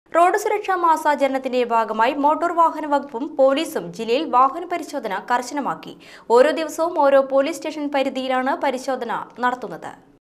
road സുരക്ഷാ മാസാചരണത്തിന്റെ ഭാഗമായി motor വാഹന വകുപ്പും പോലീസും ജില്ലയിൽ വാഹന പരിശോധന കർശനമാക്കി ഓരോ ദിവസവും ഓരോ പോലീസ് സ്റ്റേഷൻ പരിധിയിലാണ് പരിശോധന നടത്തുന്നത്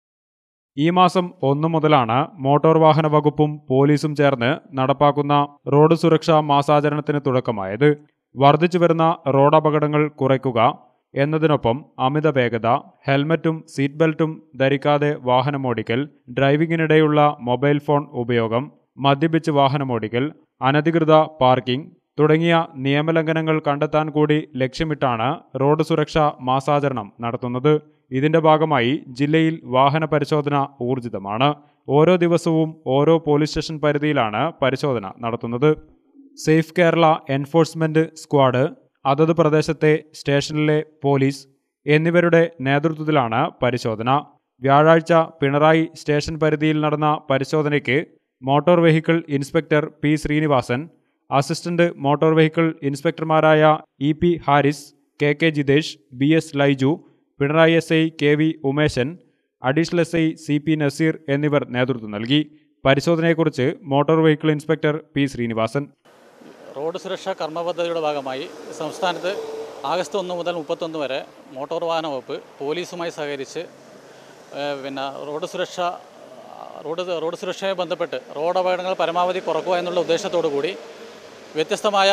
ഈ മാസം ഒന്നു മുതലാണ് മോട്ടോർ വാഹന വകുപ്പും പോലീസും ചേർന്ന് നടപ്പാക്കുന്ന റോഡ് സുരക്ഷാ മാസാചരണത്തിന് തുടക്കമായത് വർദ്ധിച്ചു വരുന്ന റോഡ് അപകടങ്ങൾ കുറയ്ക്കുക എന്നതിനൊപ്പം അമിത വേഗത ഹെൽമറ്റും സീറ്റ് ബെൽറ്റും ധരിക്കാതെ വാഹനമോടിക്കൽ ഡ്രൈവിംഗിനിടെയുള്ള മൊബൈൽ ഫോൺ ഉപയോഗം മദ്യപിച്ച് വാഹനമോടിക്കൽ അനധികൃത പാർക്കിംഗ് തുടങ്ങിയ നിയമലംഘനങ്ങൾ കണ്ടെത്താൻ കൂടി ലക്ഷ്യമിട്ടാണ് റോഡ് സുരക്ഷാ മാസാചരണം നടത്തുന്നത് ഇതിന്റെ ഭാഗമായി ജില്ലയിൽ വാഹന പരിശോധന ഊർജിതമാണ് ഓരോ ദിവസവും ഓരോ പോലീസ് സ്റ്റേഷൻ പരിധിയിലാണ് പരിശോധന നടത്തുന്നത് സേഫ് കേരള എൻഫോഴ്സ്മെന്റ് സ്ക്വാഡ് അതത് പ്രദേശത്തെ സ്റ്റേഷനിലെ പോലീസ് എന്നിവരുടെ നേതൃത്വത്തിലാണ് പരിശോധന വ്യാഴാഴ്ച പിണറായി സ്റ്റേഷൻ പരിധിയിൽ നടന്ന പരിശോധനയ്ക്ക് motor vehicle inspector P Srinivasan assistant motor vehicle ഇൻസ്പെക്ടർമാരായ E P Haris K K Jithesh B S Laiju Pinarayi S I K V Umeshan additional S I C P Naseer എന്നിവർ നേതൃത്വം നൽകി പരിശോധനയെക്കുറിച്ച് motor vehicle inspector P Srinivasan road സുരക്ഷാ കർമ്മ പദ്ധതിയുടെ ഭാഗമായി സംസ്ഥാനത്ത് ആഗസ്റ്റ് ഒന്ന് മുതൽ മുപ്പത്തൊന്ന് വരെ മോട്ടോർ വാഹന വകുപ്പ് പോലീസുമായി സഹകരിച്ച് ഏഹ്, പിന്നെ റോഡ് സുരക്ഷ റോഡ് റോഡ് സുരക്ഷയുമായി ബന്ധപ്പെട്ട് റോഡ് അപകടങ്ങൾ പരമാവധി കുറക്കുക എന്നുള്ള ഉദ്ദേശത്തോടു കൂടി വ്യത്യസ്തമായ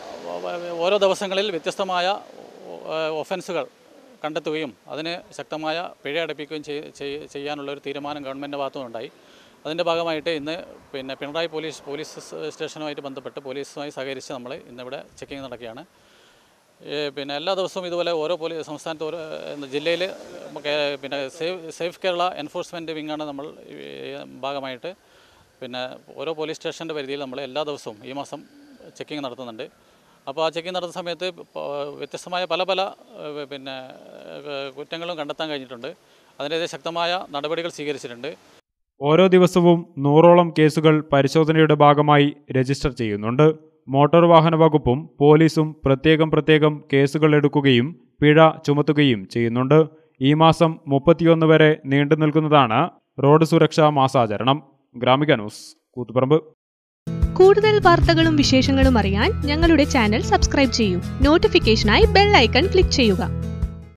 ഓരോ ദിവസങ്ങളിൽ വ്യത്യസ്തമായ ഏഹ്, ഒഫൻസുകൾ കണ്ടെത്തുകയും അതിന് ശക്തമായ പിഴ അടപ്പിക്കുകയും ചെയ്- ചെയ്- ചെയ്യാനുള്ള ഒരു തീരുമാനം ഗവൺമെൻറ്റിൻ്റെ ഭാഗത്തുനിന്നുണ്ടായി അതിൻ്റെ ഭാഗമായിട്ട് ഇന്ന് പിന്നെ പിണറായി പോലീസ് പോലീസ് സ് സ്റ്റേഷനുമായിട്ട് ബന്ധപ്പെട്ട് പോലീസുമായി സഹകരിച്ച് നമ്മൾ ഇന്നിവിടെ ചെക്കിംഗ് നടക്കുകയാണ് ഏ, പിന്നെ എല്ലാ ദിവസവും ഇതുപോലെ ഓരോ പോലീസ് സംസ്ഥാനത്ത് ഓരോ ജില്ലയിൽ പിന്നെ സേഫ് സേഫ് കേരള എൻഫോഴ്സ്മെൻറ്റ് വിങ്ങാണ് നമ്മൾ ഈ ഭാഗമായിട്ട് പിന്നെ ഓരോ പോലീസ് സ്റ്റേഷൻ്റെ പരിധിയിൽ നമ്മൾ എല്ലാ ദിവസവും ഈ മാസം ചെക്കിംഗ് നടത്തുന്നുണ്ട് അപ്പോൾ ആ ചെക്കിംഗ് നടത്തുന്ന സമയത്ത് പ- വ്യത്യസ്തമായ പല പല ഏ, പിന്നെ ഏ, കുറ്റങ്ങളും കണ്ടെത്താൻ കഴിഞ്ഞിട്ടുണ്ട് അതിനെതിരെ ശക്തമായ നടപടികൾ സ്വീകരിച്ചിട്ടുണ്ട് ഓരോ ദിവസവും നൂറോളം കേസുകൾ പരിശോധനയുടെ ഭാഗമായി രജിസ്റ്റർ ചെയ്യുന്നുണ്ട് മോട്ടോർ വാഹന വകുപ്പും പോലീസും പ്രത്യേകം പ്രത്യേകം കേസുകൾ എടുക്കുകയും പിഴ ചുമത്തുകയും ചെയ്യുന്നുണ്ട് ഈ മാസം മുപ്പത്തിയൊന്ന് വരെ നീണ്ടു നിൽക്കുന്നതാണ് റോഡ് സുരക്ഷാ മാസാചരണം ഗ്രാമിക ന്യൂസ് കൂത്തുപറമ്പ് കൂടുതൽ വാർത്തകളും വിശേഷങ്ങളും അറിയാൻ ഞങ്ങളുടെ ചാനൽ സബ്സ്ക്രൈബ് ചെയ്യൂ നോട്ടിഫിക്കേഷനായി ബെൽ ഐക്കൺ ക്ലിക്ക് ചെയ്യുക